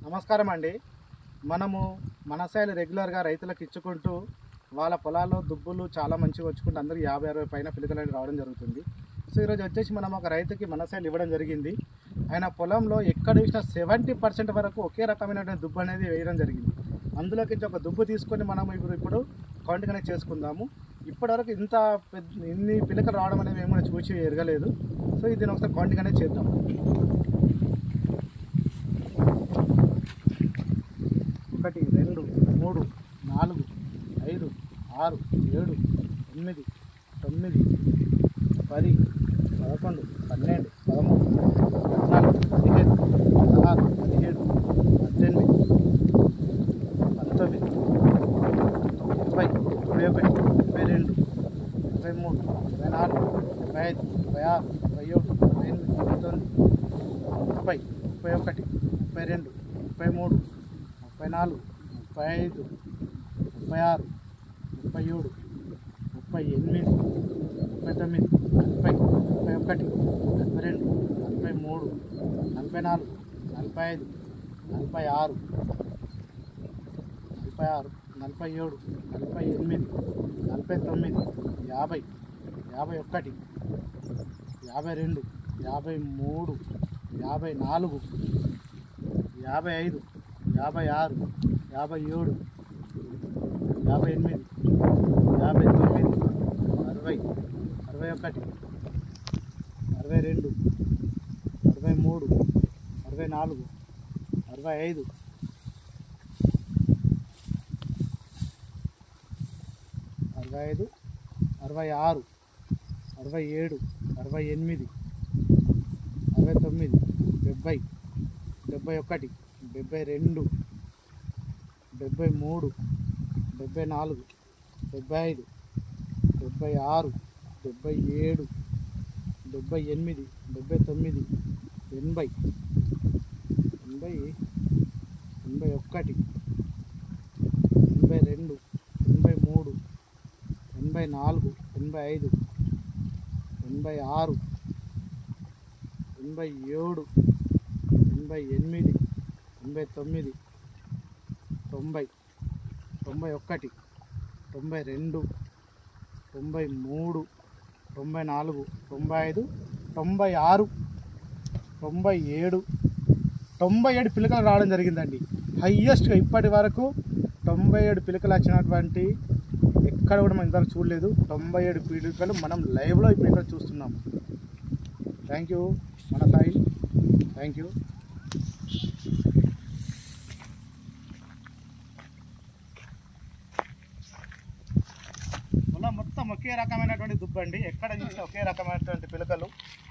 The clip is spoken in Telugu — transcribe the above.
నమస్కారం అండి మనము మన సైడ్ రెగ్యులర్గా రైతులకు ఇచ్చుకుంటూ వాళ్ళ పొలాల్లో దుబ్బులు చాలా మంచిగా వచ్చుకుంటూ అందరికి యాభై అరవై పైన పిలకలు అనేవి రావడం జరుగుతుంది సో ఈరోజు వచ్చేసి మనం ఒక రైతుకి మన సైడ్ ఇవ్వడం జరిగింది ఆయన పొలంలో ఎక్కడ చూసినా సెవెంటీ పర్సెంట్ వరకు ఒకే రకమైనటువంటి దుబ్బు అనేది వేయడం జరిగింది అందులోకి ఒక దుబ్బు తీసుకొని మనం ఇప్పుడు ఇప్పుడు కౌంట్ కనెక్ట్ చేసుకుందాము ఇప్పటివరకు ఇంత పెద్ద ఇన్ని పిలకలు రావడం అనేది మేము కూడా చూసి ఎరగలేదు సో ఇది ఒకసారి కౌంట్ కనెక్ట్ చేద్దాం ఒకటి రెండు మూడు నాలుగు ఐదు ఆరు ఏడు ఎనిమిది తొమ్మిది పది పదకొండు పన్నెండు పదమూడు పద్నాలుగు పదిహేను పదహారు పదిహేడు పద్దెనిమిది పంతొమ్మిది ముప్పై ముప్పై ఒకటి ముప్పై రెండు ముప్పై మూడు ముప్పై నాలుగు ముప్పై ఐదు ముప్పై ఆరు ముప్పై ఏడు ముప్పై ఎనిమిది ముప్పై తొమ్మిది ముప్పై ముప్పై ఒకటి ముప్పై రెండు ముప్పై మూడు ముప్పై నాలుగు ముప్పై ఐదు ముప్పై ఆరు ముప్పై ఏడు ముప్పై ఎనిమిది ముప్పై తొమ్మిది నలభై ముప్పై ఒకటి నలభై రెండు నలభై మూడు నలభై నాలుగు నలభై ఐదు నలభై ఆరు నలభై ఆరు నలభై ఏడు నలభై ఎనిమిది నలభై తొమ్మిది యాభై యాభై ఒకటి యాభై రెండు యాభై మూడు యాభై నాలుగు యాభై ఐదు యాభై ఆరు యాభై ఏడు యాభై ఎనిమిది యాభై తొమ్మిది అరవై అరవై ఒకటి అరవై రెండు అరవై మూడు అరవై నాలుగు అరవై ఐదు అరవై ఐదు అరవై ఆరు అరవై ఏడు అరవై ఎనిమిది అరవై తొమ్మిది డెబ్భై డెబ్భై ఒకటి డెబ్భై రెండు డెబ్భై మూడు డెబ్భై నాలుగు డెబ్భై ఐదు డెబ్భై ఆరు డెబ్భై ఏడు డెబ్భై ఎనిమిది డెబ్భై తొమ్మిది ఎనభై ఎనభై ఎనభై ఒకటి ఎనభై రెండు ఎనభై మూడు ఎనభై నాలుగు ఎనభై ఐదు ఎనభై ఆరు ఎనభై ఏడు ఎనభై ఎనిమిది ఎనభై తొమ్మిది తొంభై తొంభై ఒకటి తొంభై రెండు తొంభై మూడు తొంభై నాలుగు తొంభై ఐదు తొంభై ఆరు తొంభై ఏడు తొంభై ఏడు పిలకలు రావడం జరిగిందండి హయ్యెస్ట్గా ఇప్పటి వరకు తొంభై ఏడు పిలకలు వచ్చినటువంటి ఎక్కడ కూడా మనం ఇంతవరకు చూడలేదు తొంభై ఏడు పిలకలు మనం లైవ్లో ఇప్పుడు ఇక్కడ చూస్తున్నాం థ్యాంక్ యూ మన సాయి థ్యాంక్ యూ మొత్తం ఒకే రకమైనటువంటి దుబ్బండి ఎక్కడ చూసినా ఒకే రకమైనటువంటి పిలకలు